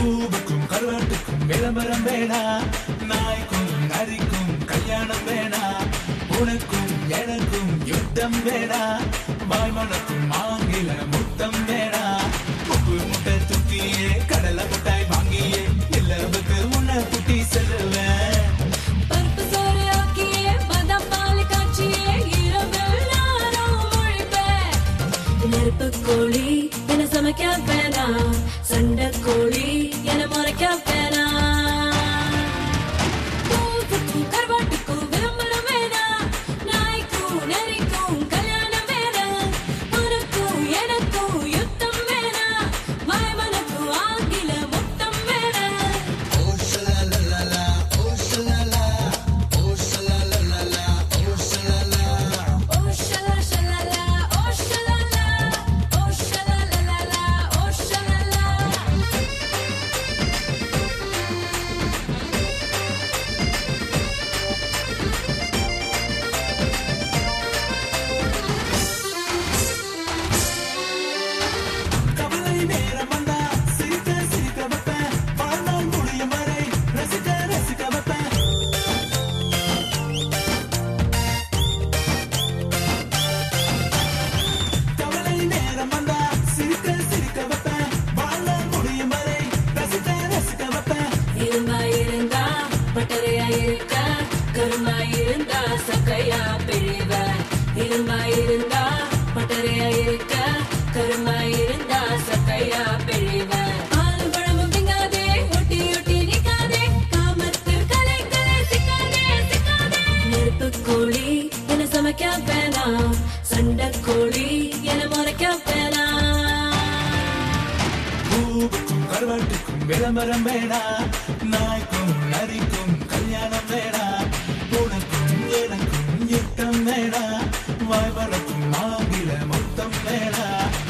பூவுக்கும் கருவாட்டுக்கும் விளம்பரம் வேணா நாய்க்கும் நரிக்கும் கல்யாணம் வேணா உனக்கும் எனக்கும் யுத்தம் வேணா வாய்மணக்கும் ஆங்கில முத்தம் வேணா உப்பு முட்டை தூக்கியே கடலை முட்டாய் வாங்கியே இல்லவுக்கு உன்னை குட்டி செல்லுவேன் பருப்பு சோறு ஆக்கியே பதம் பால் காய்ச்சியே இரவில் நானும் முழிப்பேன் நெருப்பு கோழி என சமைக்க வேணாம் சண்டை கோழி என முறைக்க வேணாம் பூவுக்கும் கருவாட்டுக்கும் விளம்பரம் வேணாம் நாய்க்கும் நரிக்கும் கல்யாணம் வேணாம் உனக்கும் எனக்கும் யுத்தம் வேணாம் வாய்மனுக்கும் ஆங்கில முத்தம் வேணாம் Oh shala shalala, oh shalala, oh shalalalala, oh shalala. கவலை நேரம் வந்தா சிரிக்க சிரிக்க வைப்பேன் வாழ்நாள் முடியும் வரை ரசிக்க ரசிக்க வைப்பேன் கவலை நேரம் வந்தா சிரிக்க சிரிக்க வைப்பேன் வாழ்நாள் முடியும் வரை ரசிக்க ரசிக்க வைப்பேன் இரும்பா இருந்தா பட்டறையா இருக்க கரும்பா இருந்தா சக்கையா பிழிவ இரும்பா இருந்தா பட்டறையா இருக்க கரும்பா இருந்தா சக்கையா பிழிவ ஆளும் பழமும் திங்காதே ஒட்டி ஒட்டி நிக்காதே காமத்தில் கலைகளே சிக்காதே சிக்காதே நெருப்பு கோழி என சமைக்க வேணாம் சண்டை கோழி என முறைக்க வேணாம் பூவுக்கும் கருவாட்டுக்கும் விளம்பரம் வேணா நாய்க்கும் நரிக்கும் கல்யாணம் வேணா உனக்கும் எனக்கும் யுத்தம் வேணா வாய் வளர்க்கும் ஆங்கில மொத்தம் வேணா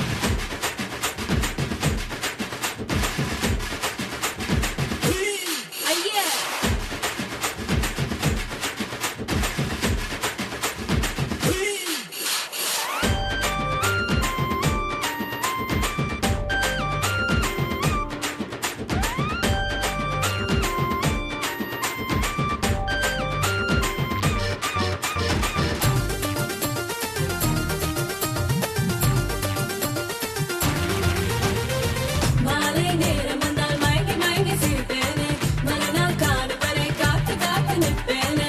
ஐயா மாலை நேரம் வந்தால் மயங்கி மயங்கி சிரிப்பேனே மறுநாள் காணும் வரை காத்து காத்து நிற்பேனே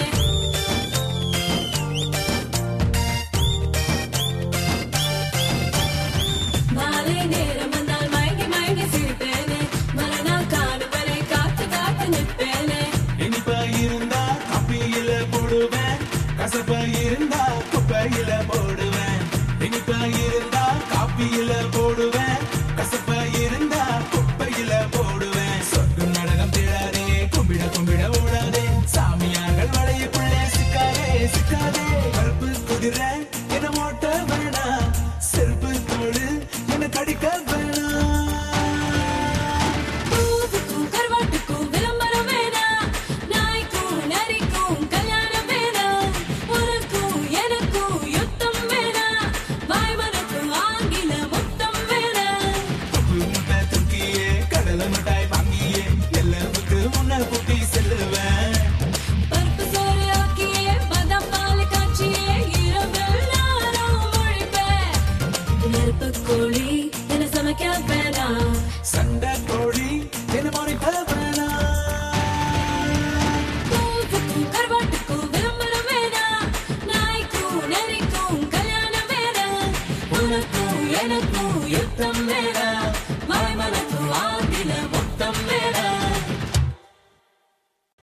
மாலை நேரம் வந்தால் மயங்கி மயங்கி சிரிப்பேனே மறுநாள் காணும் வரை காத்து காத்து நிற்பேனே இனிப்பா இருந்தா கப்பியில போடுவேன் கசப்பா இருந்தா குப்பையில போடுவேன் இனிப்பா இருந்தா காப்பியில போடுவேன் கசப்பா இருந்தா குப்பையில போடுவேன் சொர்க்கம் நடனம் தேடாதே கும்பிட கும்பிட ஓடாதே சாமியார்கள் வளையுக்குள்ளே சிக்காதே சிக்காதே கருப்பு குதிரை என ஓட்ட வேணாம் செருப்பு தோடு என கடிக்க வேணாம் பூவுக்கும் கருவாட்டுக்கும் விளம்பரம் வேணாம் நாய்க்கும் நரிக்கும் கல்யாணம் வேணாம் உனக்கும் எனக்கும் யுத்தம் வேணாம் வாய்மனுக்கும் ஆங்கில முத்தம் வேணாம் உப்பு முட்டை தூக்கியே கடலை மிட்டாய் வாங்கியே எல்லாவுக்கு முன்ன கூட்டி செல்லுவேன் பருப்பு சோறு ஆக்கியே பதம் பால் காய்ச்சியே இரவில் நானும் முழிப்பேன் நெருப்பு கோழி